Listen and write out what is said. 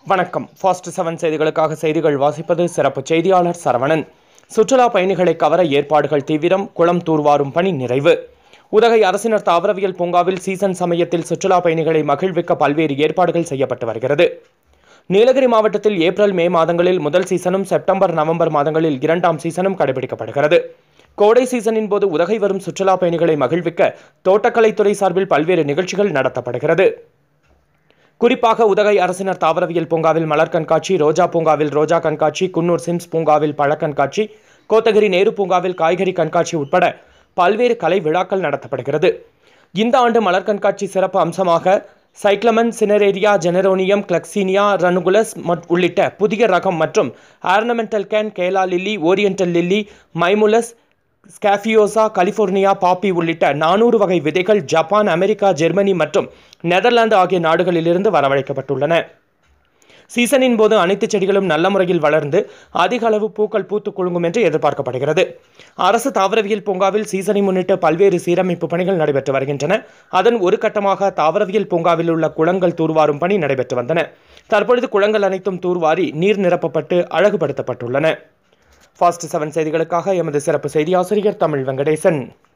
வணக்கம் fast seven செய்திகளுக்காக செய்திகள் வாசிப்பது சிறப்பு செய்தியாளர் சரவணன் சுற்றுலா பயணிகளை கவர ஏற்பாடுகள் தீவிரம் குளம் தூர்வாரும் பணி நிறைவு உதகை அரசினர் தாவரவியல் பூங்காவில் சீசன் சமயத்தில் சுற்றுலா பயணிகளை மகிழ்விக்க பல்வேறு ஏற்பாடுகள் செய்யப்பட்டு வருகிறது நீலகிரி மாவட்டத்தில் ஏப்ரல் மே மாதங்களில் முதல் சீசனும் செப்டம்பர் நவம்பர் மாதங்களில் இரண்டாம் சீசனும் கடைபிடிக்கப்படுகிறது கோடை சீசனின் போது உதகை வரும் சுற்றுலா பயணிகளை மகிழ்விக்க தோட்டக்கலைத்துறை சார்பில் பல்வேறு நிகழ்ச்சிகள் நடத்தப்படுகிறது குறிப்பாக உதகை அரசினர் தாவரவியல் பூங்காவில் மலர் கண்காட்சி ரோஜா பூங்காவில் ரோஜா கண்காட்சி குன்னூர் சிம்ஸ் பூங்காவில் பழ கண்காட்சி கோத்தகிரி நேரு பூங்காவில் காய்கறி கண்காட்சி உட்பட பல்வேறு கலை விழாக்கள் நடத்தப்படுகிறது இந்த ஆண்டு மலர் கண்காட்சி சிறப்பு அம்சமாக சைக்ளமன் சினரேரியா ஜெனரோனியம் கிளக்சீனியா ரனுகுலஸ் மட்- உள்ளிட்ட புதிய ரகம் மற்றும் ornamental cane calla lily oriental lily mimulus scabiosa California poppy உள்ளிட்ட நானூறு வகை விதைகள் ஜப்பான் அமெரிக்கா ஜெர்மனி மற்றும் நெதர்லாந்து ஆகிய நாடுகளிலிருந்து வரவழைக்கப்பட்டுள்ளன சீசனின் போது அனைத்து செடிகளும் நல்ல முறையில் வளர்ந்து அதிக அளவு பூக்கள் பூத்து குலுங்கும் என்று எதிர்பார்க்கப்படுகிறது அரசு தாவரவியல் பூங்காவில் சீசனை முன்னிட்டு பல்வேறு சீரமைப்பு பணிகள் நடைபெற்று வருகின்றன அதன் ஒரு கட்டமாக தாவரவியல் பூங்காவில் உள்ள குளங்கள் தூர்வாரும் பணி நடைபெற்று வந்தன தற்பொழுது குளங்கள் அனைத்தும் தூர்வாரி நீர் நிரப்பப்பட்டு அழகுபடுத்தப்பட்டுள்ளன ஃபாஸ்ட் செவன் செய்திகளுக்காக எமது சிறப்பு செய்தி ஆசிரியர் தமிழ் வெங்கடேசன்